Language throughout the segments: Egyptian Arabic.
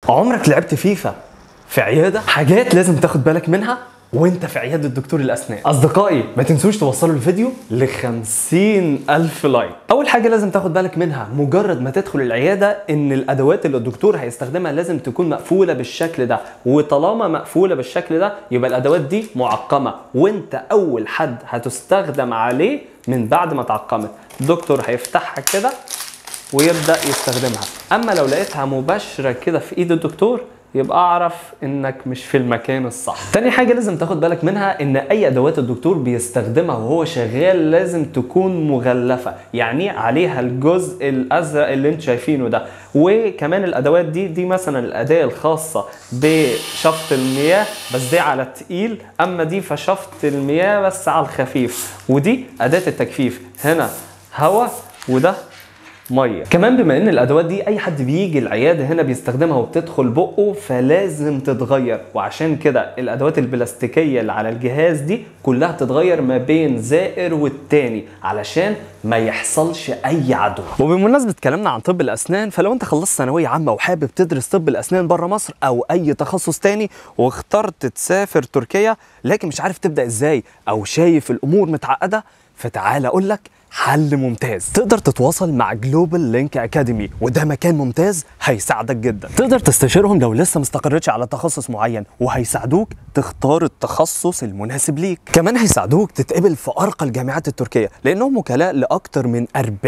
عمرك لعبت فيفا في عياده حاجات لازم تاخد بالك منها وانت في عيادة دكتور الاسنان اصدقائي ما تنسوش توصلوا الفيديو ل الف لايك اول حاجه لازم تاخد بالك منها مجرد ما تدخل العياده ان الادوات اللي الدكتور هيستخدمها لازم تكون مقفوله بالشكل ده وطالما مقفوله بالشكل ده يبقى الادوات دي معقمه وانت اول حد هتستخدم عليه من بعد ما اتعقمت الدكتور هيفتحها كده ويبدا يستخدمها اما لو لقيتها مباشره كده في ايد الدكتور يبقى اعرف انك مش في المكان الصح تاني حاجه لازم تاخد بالك منها ان اي ادوات الدكتور بيستخدمها وهو شغال لازم تكون مغلفه يعني عليها الجزء الازرق اللي انتوا شايفينه ده وكمان الادوات دي دي مثلا الاداه الخاصه بشفط المياه بس دي على التقيل اما دي فشفط المياه بس على الخفيف ودي اداه التجفيف هنا هواء وده ميه كمان بما ان الادوات دي اي حد بيجي العياده هنا بيستخدمها وبتدخل بقه فلازم تتغير وعشان كده الادوات البلاستيكيه اللي على الجهاز دي كلها تتغير ما بين زائر والتاني علشان ما يحصلش اي عدوى وبمناسبه كلامنا عن طب الاسنان فلو انت خلصت ثانويه عامه وحابب تدرس طب الاسنان بره مصر او اي تخصص تاني واخترت تسافر تركيا لكن مش عارف تبدا ازاي او شايف الامور متعقده فتعال اقول لك حل ممتاز تقدر تتواصل مع جلوبال لينك اكاديمي وده مكان ممتاز هيساعدك جدا تقدر تستشيرهم لو لسه مستقرتش على تخصص معين وهيساعدوك تختار التخصص المناسب ليك كمان هيساعدوك تتقبل في ارقى الجامعات التركيه لانهم وكلاء لاكثر من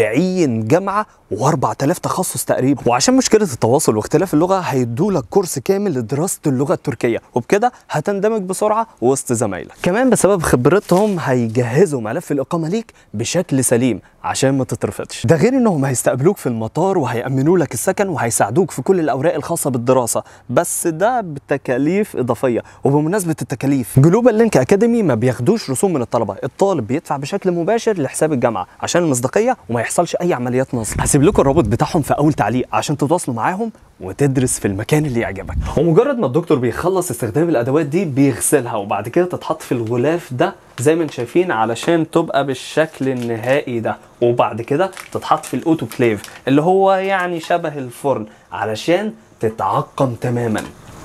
40 جامعه و4000 تخصص تقريبا وعشان مشكله التواصل واختلاف اللغه هيدوا لك كورس كامل لدراسه اللغه التركيه وبكده هتندمج بسرعه وسط زمايلك كمان بسبب خبرتهم هيجهزوا ملف الاقامه ليك بشكل سليم عشان ما تترفضش ده غير انهم هيستقبلوك في المطار وهيأمنوا لك السكن وهيساعدوك في كل الاوراق الخاصه بالدراسه بس ده بتكاليف اضافيه وبمناسبه التكاليف جلوبال لينك اكاديمي ما بياخدوش رسوم من الطلبه الطالب بيدفع بشكل مباشر لحساب الجامعه عشان المصداقيه وما يحصلش اي عمليات نصب هسيب لكم الرابط بتاعهم في اول تعليق عشان تتواصلوا معاهم وتدرس في المكان اللي يعجبك ومجرد ما الدكتور بيخلص استخدام الادوات دي بيغسلها وبعد كده تتحط في الغلاف ده زي ما انتم شايفين علشان تبقى بالشكل النهائي ده وبعد كده تتحط في الاوتوكليف اللي هو يعني شبه الفرن علشان تتعقم تماما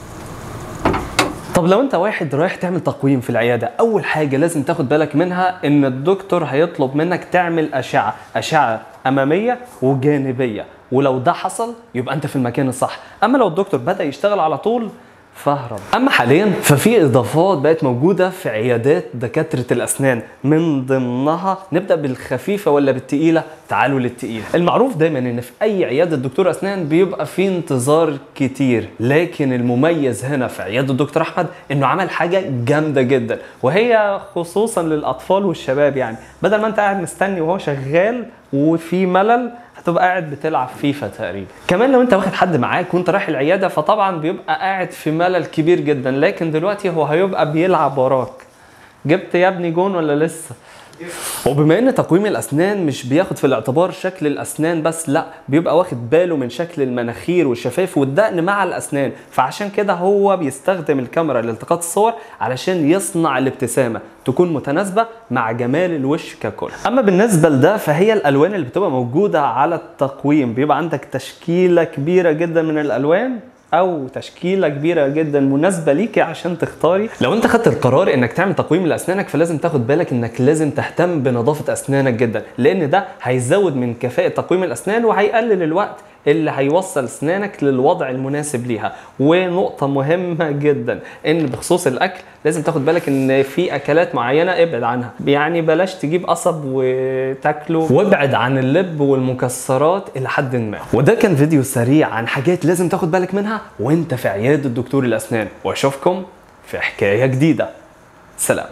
طب لو انت واحد رايح تعمل تقويم في العياده اول حاجه لازم تاخد بالك منها ان الدكتور هيطلب منك تعمل اشعه اشعه اماميه وجانبيه ولو ده حصل يبقى انت في المكان الصح اما لو الدكتور بدا يشتغل على طول فاهرب اما حاليا ففي اضافات بقت موجوده في عيادات دكاتره الاسنان من ضمنها نبدا بالخفيفه ولا بالتقيله تعالوا للتقيله المعروف دايما ان في اي عياده دكتور اسنان بيبقى في انتظار كتير لكن المميز هنا في عياده الدكتور احمد انه عمل حاجه جامده جدا وهي خصوصا للاطفال والشباب يعني بدل ما انت قاعد مستني وهو شغال وفي ملل هتبقى قاعد بتلعب فيفا تقريبا كمان لو انت واخد حد معاك وانت رايح العياده فطبعا بيبقى قاعد في ملل كبير جدا لكن دلوقتي هو هيبقى بيلعب وراك جبت يا ابني جون ولا لسه وبما ان تقويم الاسنان مش بياخد في الاعتبار شكل الاسنان بس لا بيبقى واخد باله من شكل المناخير والشفايف والدقن مع الاسنان فعشان كده هو بيستخدم الكاميرا لالتقاط الصور علشان يصنع الابتسامه تكون متناسبه مع جمال الوش ككل اما بالنسبه لده فهي الالوان اللي بتبقى موجوده على التقويم بيبقى عندك تشكيله كبيره جدا من الالوان او تشكيله كبيره جدا مناسبه ليكي عشان تختاري لو انت خدت القرار انك تعمل تقويم لاسنانك فلازم تاخد بالك انك لازم تهتم بنظافه اسنانك جدا لان ده هيزود من كفاءه تقويم الاسنان وهيقلل الوقت اللي هيوصل اسنانك للوضع المناسب ليها ونقطة مهمة جدا ان بخصوص الاكل لازم تاخد بالك ان في اكلات معينة ابعد عنها يعني بلاش تجيب قصب وتاكله وابعد عن اللب والمكسرات الى حد ما وده كان فيديو سريع عن حاجات لازم تاخد بالك منها وانت في عيادة دكتور الاسنان واشوفكم في حكاية جديدة سلام